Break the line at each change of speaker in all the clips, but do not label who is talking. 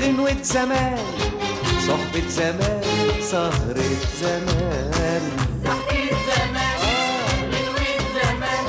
غنوة زمان صحبة زمان سهرة زمان
تحكي زمان غنوة زمان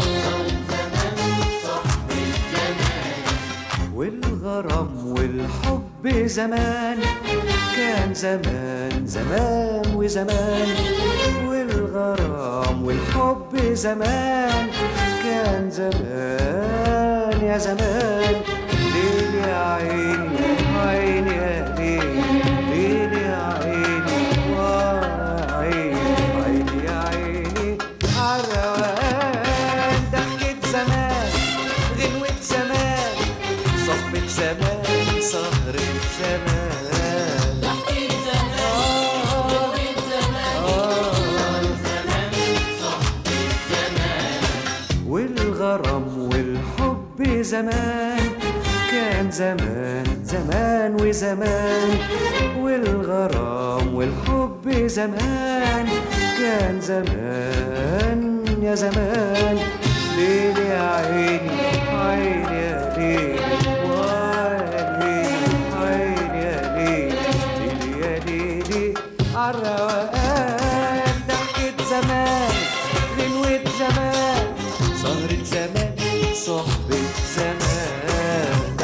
والغرام والحب زمان كان زمان زمان وزمان والغرام والحب زمان كان زمان يا زمان ليل يا عيني عيني يا ليل ليل يا عيني وعيني عيني يا عيني عالروقان ضحكة زمان غنوة زمان صحبة زمان سهرة زمان
تحكي زمان غنوة زمان
والغرام والحب زمان كان زمان زمان وزمان والغرام والحب زمان كان زمان يا زمان ليل يا عيني عيني يا ليل وعيني عيني يا ليل ليل يا ليلي عالروقان ضحكة زمان غنوة زمان سهرة زمان صحبة زمان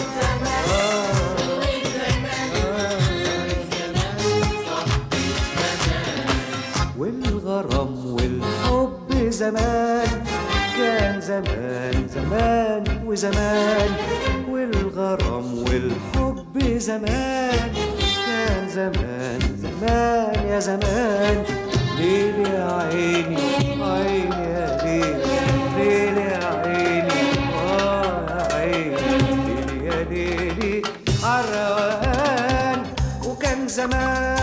والغرام والحب زمان كان زمان زمان وزمان والغرام والحب زمان كان زمان زمان يا زمان ليل يا عيني عيني يا ليل ليل يا عيني آه يا عيني ليل يا ليلي عالروقان وكان زمان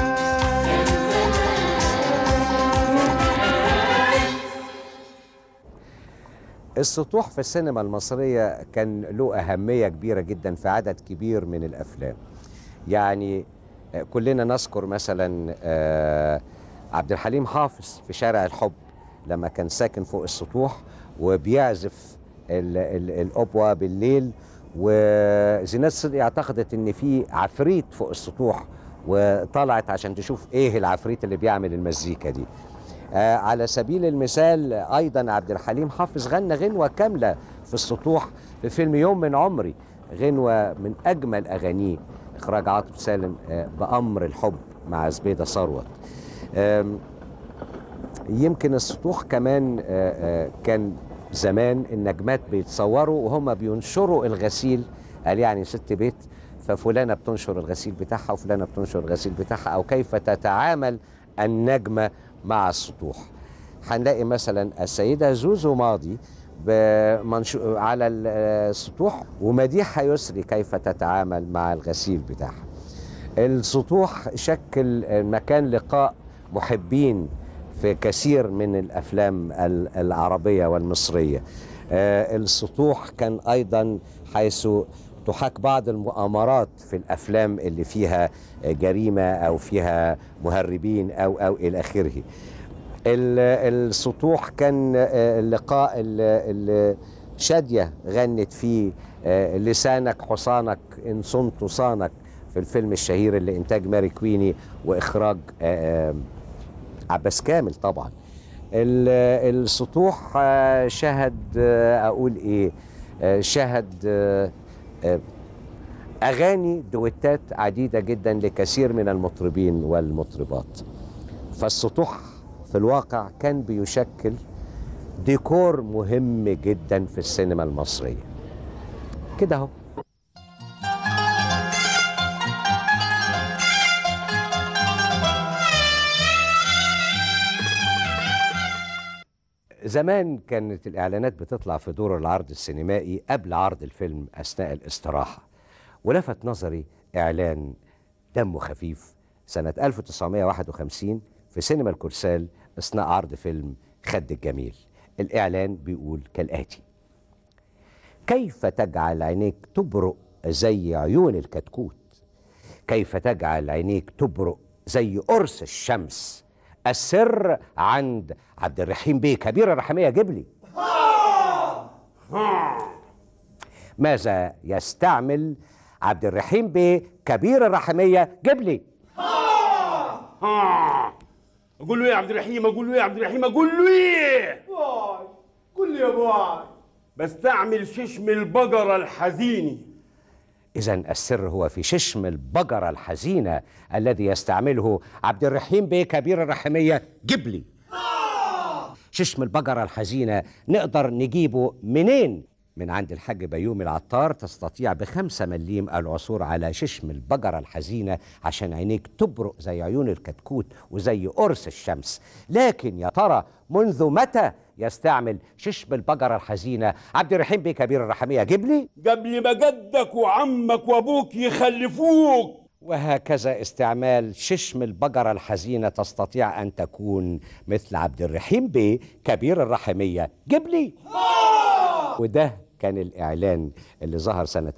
السطوح في السينما المصرية كان له أهمية كبيرة جدا في عدد كبير من الأفلام يعني آه، كلنا نذكر مثلا آه، عبد الحليم حافظ في شارع الحب لما كان ساكن فوق السطوح وبيعزف ال- ال- الأوبوا بالليل وزينات صدقي اعتقدت ان في عفريت فوق السطوح وطلعت عشان تشوف ايه العفريت اللي بيعمل المزيكا دي آه على سبيل المثال ايضا عبد الحليم حافظ غنى غنوه كامله في السطوح في فيلم يوم من عمري غنوه من اجمل اغانيه اخراج عاطف سالم آه بامر الحب مع زبيده ثروت آم، يمكن السطوح كمان آه، آه، كان زمان النجمات بيتصوروا وهم بينشروا الغسيل قال يعني ست بيت ففلانه بتنشر الغسيل بتاعها وفلانه بتنشر الغسيل بتاعها او كيف تتعامل النجمه مع السطوح هنلاقي مثلا السيده زوزو ماضي بمنشو على السطوح ومديحه يسري كيف تتعامل مع الغسيل بتاعها السطوح شكل مكان لقاء محبين في كثير من الافلام ال- العربيه والمصريه آه، السطوح كان ايضا حيث تحاك بعض المؤامرات في الافلام اللي فيها جريمه او فيها مهربين او او الى اخره ال- السطوح كان آه، اللقاء اللي شاديه غنت فيه آه، لسانك حصانك ان صنت صانك في الفيلم الشهير اللي انتاج ماري كويني واخراج آه، آه، عباس كامل طبعا ال- السطوح آه، شهد آه، اقول ايه آه، شهد آه، آه، اغاني دويتات عديده جدا لكثير من المطربين والمطربات فالسطوح في الواقع كان بيشكل ديكور مهم جدا في السينما المصريه كده اهو زمان كانت الإعلانات بتطلع في دور العرض السينمائي قبل عرض الفيلم أثناء الاستراحة ولفت نظري إعلان دمه خفيف سنة 1951 في سينما الكرسال أثناء عرض فيلم خد الجميل الإعلان بيقول كالآتي كيف تجعل عينيك تبرق زي عيون الكتكوت كيف تجعل عينيك تبرق زي قرص الشمس السر عند عبد الرحيم بيه كبير الرحمية جبلي ماذا يستعمل عبد الرحيم بيه كبير الرحميه جبلي
ها اقول له ايه يا عبد الرحيم اقول له ايه يا عبد الرحيم اقول له ايه
باي قول لي يا باي
بستعمل ششم البقرة الحزيني
إذا السر هو في ششم البقرة الحزينة الذي يستعمله عبد الرحيم بيه كبير الرحمية جبلي ششم البقرة الحزينة نقدر نجيبه منين؟ من عند الحاج بيومي العطار تستطيع بخمسة مليم العثور على ششم البقرة الحزينة عشان عينيك تبرق زي عيون الكتكوت وزي قرص الشمس لكن يا ترى منذ متى يستعمل ششم البقرة الحزينة عبد الرحيم بيه كبير الرحمية جبلي
قبل ما جدك وعمك وابوك يخلفوك
وهكذا استعمال ششم البقرة الحزينة تستطيع أن تكون مثل عبد الرحيم بيه كبير الرحمية جبلي وده كان الإعلان اللي ظهر سنة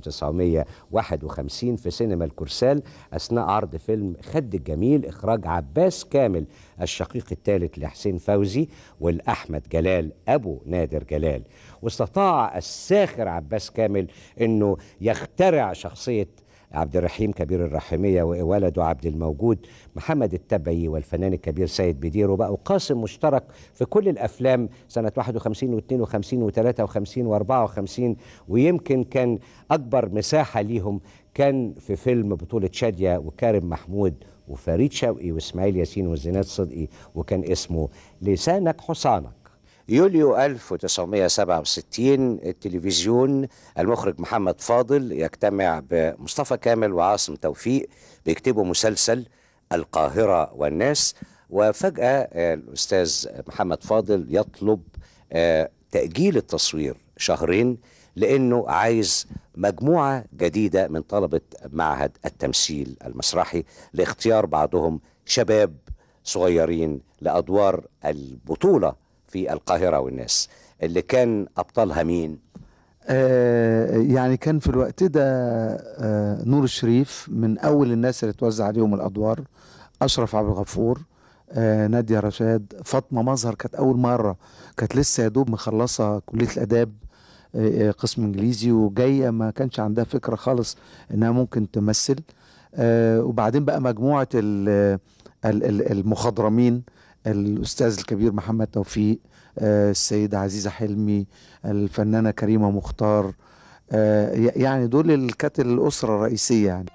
1951 في سينما الكرسال أثناء عرض فيلم خد الجميل إخراج عباس كامل الشقيق الثالث لحسين فوزي والأحمد جلال أبو نادر جلال واستطاع الساخر عباس كامل أنه يخترع شخصية عبد الرحيم كبير الرحمية وولده عبد الموجود محمد التبعي والفنان الكبير سيد بدير وبقوا قاسم مشترك في كل الأفلام سنة 51 و52 و53 و54 ويمكن كان أكبر مساحة ليهم كان في فيلم بطولة شادية وكارم محمود وفريد شوقي واسماعيل ياسين وزينات صدقي وكان اسمه لسانك حصانك يوليو 1967 التلفزيون المخرج محمد فاضل يجتمع بمصطفى كامل وعاصم توفيق بيكتبوا مسلسل القاهرة والناس وفجأة آه، الأستاذ محمد فاضل يطلب آه، تأجيل التصوير شهرين لأنه عايز مجموعة جديدة من طلبة معهد التمثيل المسرحي لاختيار بعضهم شباب صغيرين لأدوار البطولة في القاهرة والناس اللي كان أبطالها مين؟
آه، يعني كان في الوقت ده آه، نور الشريف من اول الناس اللي توزع عليهم الادوار اشرف عبد الغفور آه، نادية رشاد فاطمه مظهر كانت اول مره كانت لسه يا دوب مخلصه كليه الاداب آه، آه، قسم انجليزي وجايه ما كانش عندها فكره خالص انها ممكن تمثل آه، وبعدين بقى مجموعه ال- ال- ال- المخضرمين الاستاذ الكبير محمد توفيق آه، السيده عزيزه حلمي الفنانه كريمه مختار آه، ي- يعني دول اللي كانت الاسره الرئيسيه يعني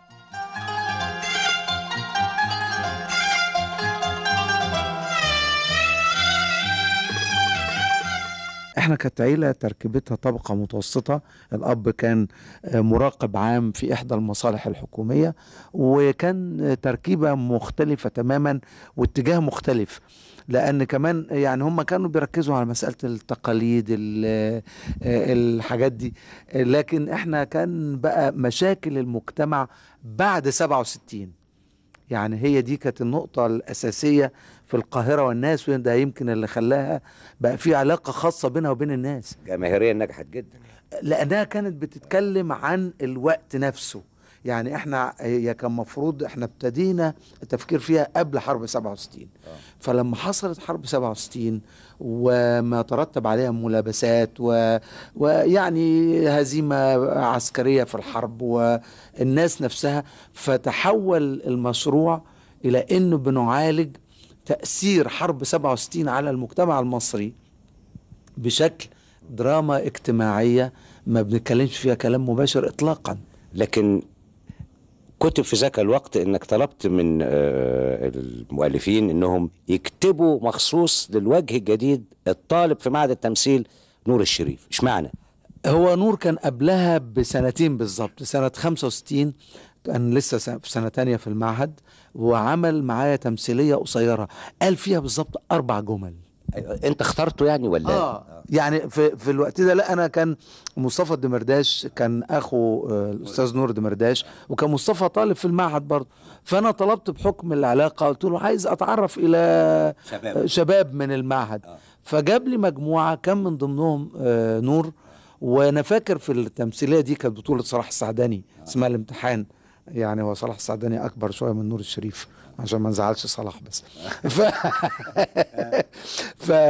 احنا كانت عيله تركيبتها طبقه متوسطه الاب كان آه، مراقب عام في احدى المصالح الحكوميه وكان آه، تركيبه مختلفه تماما واتجاه مختلف لان كمان يعني هم كانوا بيركزوا على مساله التقاليد ال- آه، الحاجات دي آه، لكن احنا كان بقى مشاكل المجتمع بعد 67 يعني هي دي كانت النقطة الأساسية في القاهرة والناس وده يمكن اللي خلاها بقى في علاقة خاصة بينها وبين الناس
جماهيريا نجحت جدا
لأنها كانت بتتكلم عن الوقت نفسه يعني احنا هي كان مفروض احنا ابتدينا التفكير فيها قبل حرب 67 فلما حصلت حرب 67 وما ترتب عليها ملابسات و... ويعني هزيمة عسكرية في الحرب والناس نفسها فتحول المشروع إلى أنه بنعالج تأثير حرب 67 على المجتمع المصري بشكل دراما اجتماعية ما بنتكلمش فيها كلام مباشر إطلاقا
لكن كتب في ذاك الوقت انك طلبت من آه، المؤلفين انهم يكتبوا مخصوص للوجه الجديد الطالب في معهد التمثيل نور الشريف اشمعنى
هو نور كان قبلها بسنتين بالظبط سنة 65 كان لسه س- في سنة تانية في المعهد وعمل معايا تمثيلية قصيرة قال فيها بالظبط أربع جمل
أيوة، انت اخترته يعني ولا
اه يعني في في الوقت ده لا انا كان مصطفى الدمرداش كان اخو آه، الاستاذ نور الدمرداش وكان مصطفى طالب في المعهد برضه فانا طلبت بحكم العلاقه قلت له عايز اتعرف الى
شباب.
شباب من المعهد فجاب لي مجموعه كان من ضمنهم آه، نور وانا فاكر في التمثيليه دي كانت بطوله صلاح السعداني اسمها الامتحان يعني هو صلاح السعداني اكبر شويه من نور الشريف عشان ما نزعلش صلاح بس ف... ف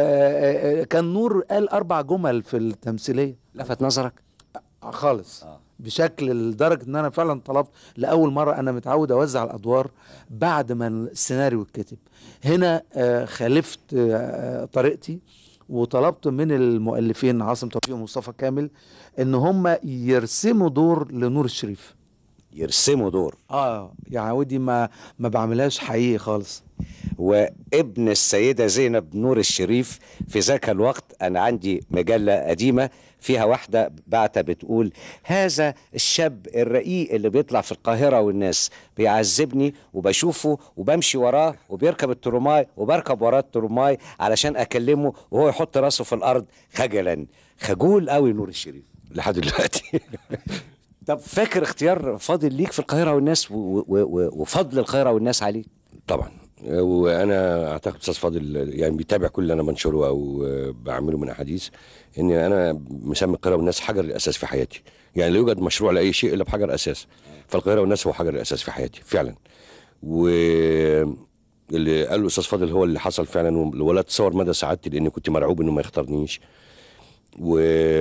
كان نور قال اربع جمل في التمثيليه
لفت نظرك
خالص بشكل لدرجه ان انا فعلا طلبت لاول مره انا متعود اوزع الادوار بعد ما السيناريو اتكتب هنا آه، خالفت آه، طريقتي وطلبت من المؤلفين عاصم توفيق ومصطفى كامل ان هم يرسموا دور لنور الشريف
يرسموا دور
اه يعني ودي ما ما بعملهاش حقيقي خالص
وابن السيدة زينب نور الشريف في ذاك الوقت أنا عندي مجلة قديمة فيها واحدة بعتة بتقول هذا الشاب الرقيق اللي بيطلع في القاهرة والناس بيعذبني وبشوفه وبمشي وراه وبيركب الترماي وبركب وراه الترماي علشان أكلمه وهو يحط راسه في الأرض خجلا خجول قوي نور الشريف لحد دلوقتي طب فاكر اختيار فاضل ليك في القاهرة والناس و- و- و- وفضل القاهرة والناس عليك
طبعا وانا اعتقد استاذ فاضل يعني بيتابع كل اللي انا بنشره او بعمله من احاديث ان انا مسمي القاهره والناس حجر الاساس في حياتي يعني لا يوجد مشروع لاي شيء الا بحجر اساس فالقاهره والناس هو حجر الاساس في حياتي فعلا و اللي قاله الاستاذ فاضل هو اللي حصل فعلا ولا تصور مدى سعادتي لاني كنت مرعوب انه ما يختارنيش و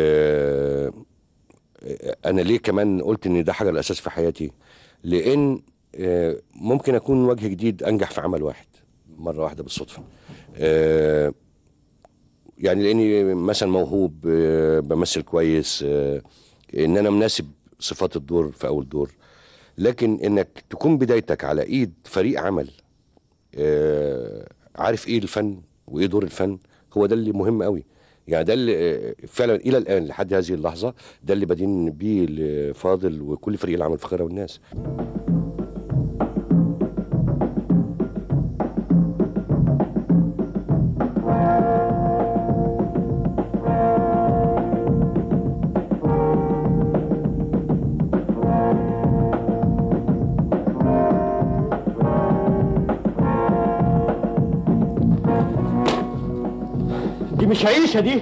انا ليه كمان قلت ان ده حاجه الاساس في حياتي لان آه، ممكن اكون وجه جديد انجح في عمل واحد مره واحده بالصدفه آه، يعني لاني مثلا موهوب آه، بمثل كويس آه، ان انا مناسب صفات الدور في اول دور لكن انك تكون بدايتك على ايد فريق عمل آه، عارف ايه الفن وايه دور الفن هو ده اللي مهم قوي يعني ده اللي آه، فعلا الى الان لحد هذه اللحظه ده اللي بدين بيه لفاضل وكل فريق العمل في القاهره والناس
دي مش عيشة دي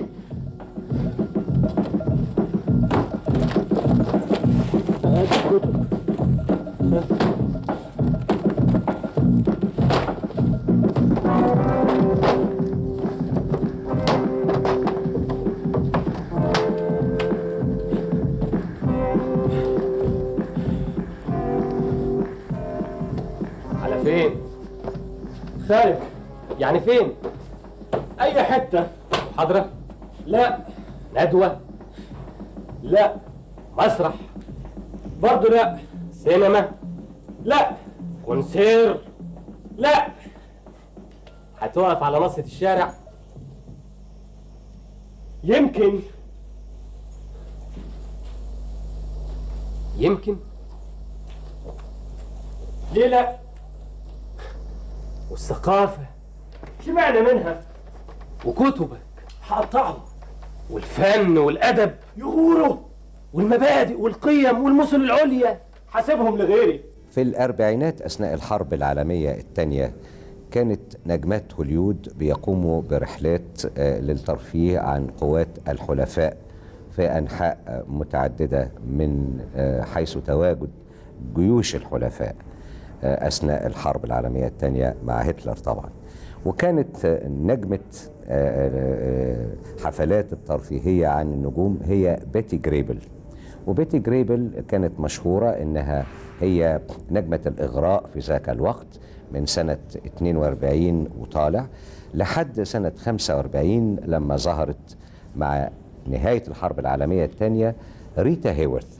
على فين؟ خارج يعني فين؟ أي حتة حضرة؟ لا ندوة؟ لا مسرح؟ برضه لا سينما؟ لا كونسير؟ لا هتقف على نصة الشارع؟ يمكن يمكن ليه لا؟ والثقافة اشمعنى منها؟ وكتبك هقطعهم والفن والأدب يغوروا والمبادئ والقيم والمثل العليا حاسبهم لغيري
في الأربعينات أثناء الحرب العالمية الثانية كانت نجمات هوليود بيقوموا برحلات آه، للترفيه عن قوات الحلفاء في أنحاء آه، متعددة من آه، حيث تواجد جيوش الحلفاء آه، أثناء الحرب العالمية الثانية مع هتلر طبعا وكانت آه، نجمة آه، آه، حفلات الترفيهية عن النجوم هي بيتي جريبل وبيتي جريبل كانت مشهورة إنها هي نجمة الإغراء في ذاك الوقت من سنة 42 وطالع لحد سنة 45 لما ظهرت مع نهاية الحرب العالمية الثانية ريتا هيورث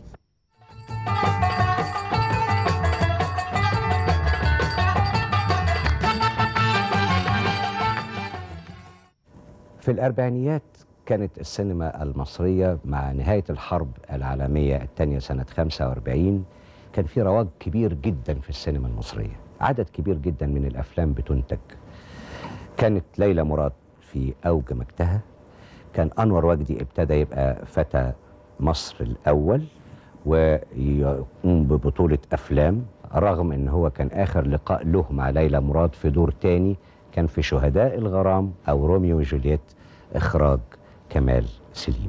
في الأربعينيات كانت السينما المصرية مع نهاية الحرب العالمية الثانية سنة 45 كان في رواج كبير جدا في السينما المصرية عدد كبير جدا من الأفلام بتنتج كانت ليلى مراد في أوج مجدها كان أنور وجدي ابتدى يبقى فتى مصر الأول ويقوم ببطولة أفلام رغم أن هو كان آخر لقاء له مع ليلى مراد في دور تاني كان في شهداء الغرام أو روميو وجولييت إخراج كمال سليم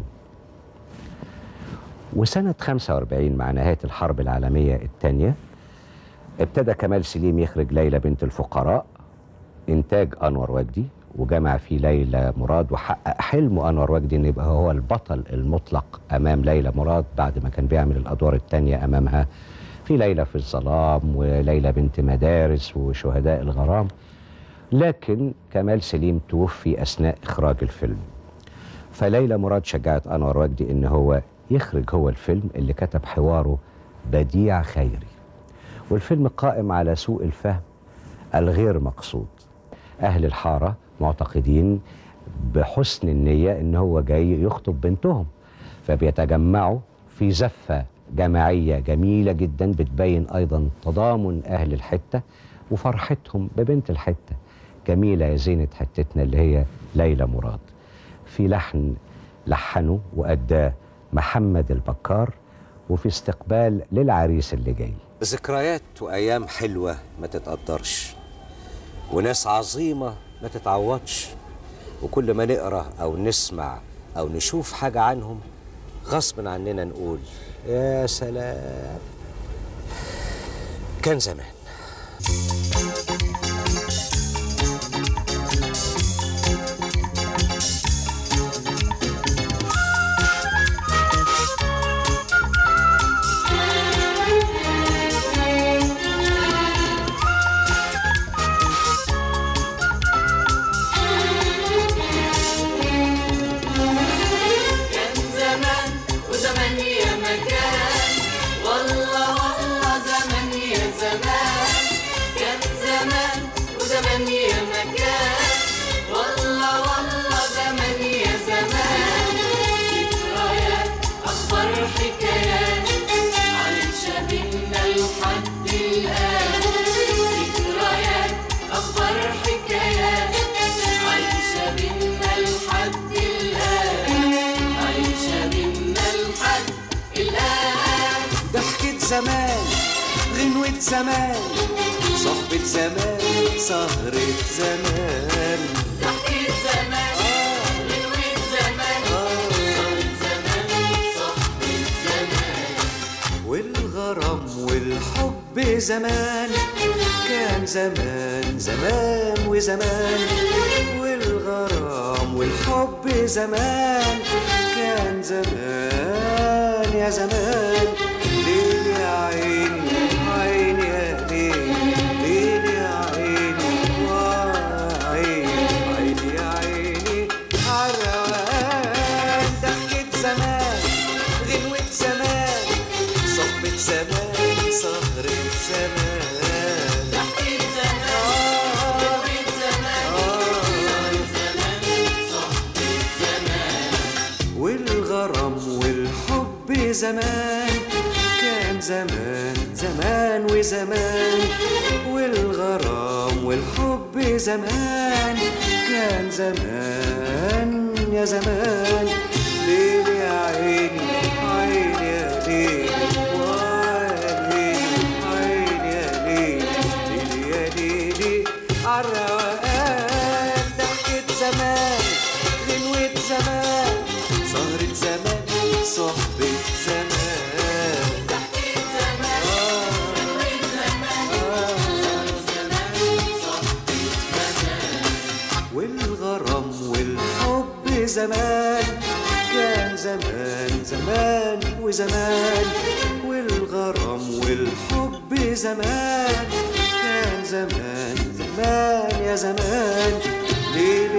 وسنة 45 مع نهاية الحرب العالمية الثانية ابتدى كمال سليم يخرج ليلى بنت الفقراء إنتاج أنور وجدي وجمع فيه ليلى مراد وحقق حلمه انور وجدي ان يبقى هو البطل المطلق امام ليلى مراد بعد ما كان بيعمل الادوار التانية امامها في ليلى في الظلام وليلى بنت مدارس وشهداء الغرام لكن كمال سليم توفي اثناء اخراج الفيلم فليلى مراد شجعت انور وجدي ان هو يخرج هو الفيلم اللي كتب حواره بديع خيري والفيلم قائم على سوء الفهم الغير مقصود اهل الحاره معتقدين بحسن النيه ان هو جاي يخطب بنتهم فبيتجمعوا في زفه جماعيه جميله جدا بتبين ايضا تضامن اهل الحته وفرحتهم ببنت الحته جميله يا زينه حتتنا اللي هي ليلى مراد في لحن لحنه وأداه محمد البكار وفي استقبال للعريس اللي جاي ذكريات وأيام حلوة ما تتقدرش وناس عظيمة ما تتعوضش وكل ما نقرأ أو نسمع أو نشوف حاجة عنهم غصب عننا نقول يا سلام كان زمان
كان زمان وزمان يا مكان والله والله زمان يا زمان كان زمان وزمان يا مكان والله والله زمان يا زمان ذكريات أخبار حكايات عايشة بينا لحد الآن ذكريات أخبار حكايات عايشة بينا لحد الآن عايشة بينا لحد الآن
ضحكة زمان غنوة زمان صحبة زمان سهرة زمان
ضحكة زمان غنوة زمان صوت زمان صحبة زمان
والغرام والحب زمان كان زمان زمان وزمان والغرام والحب زمان كان زمان يا زمان ليل يا عيني عيني يا ليل ليل يا عيني وعيني عيني يا عيني عالروقان ضحكة زمان غنوة زمان صحبة زمان سهرة زمان
ضحكة زمان غنوة زمان صوت زمان صحبة زمان
والغرام والحب زمان كان زمان زمان وزمان والغرام والحب زمان كان زمان يا زمان ليل يا عيني عيني يا ليل وعيني عيني يا ليل ليل يا ليلي عالروقان ضحكة زمان غنوة زمان سهرة زمان صحبة زمان
ضحكة زمان غنوة زمان صوت زمان صحبة زمان
والغرام والحب زمان كان زمان زمان وزمان والغرام والحب زمان كان زمان زمان يا زمان ليل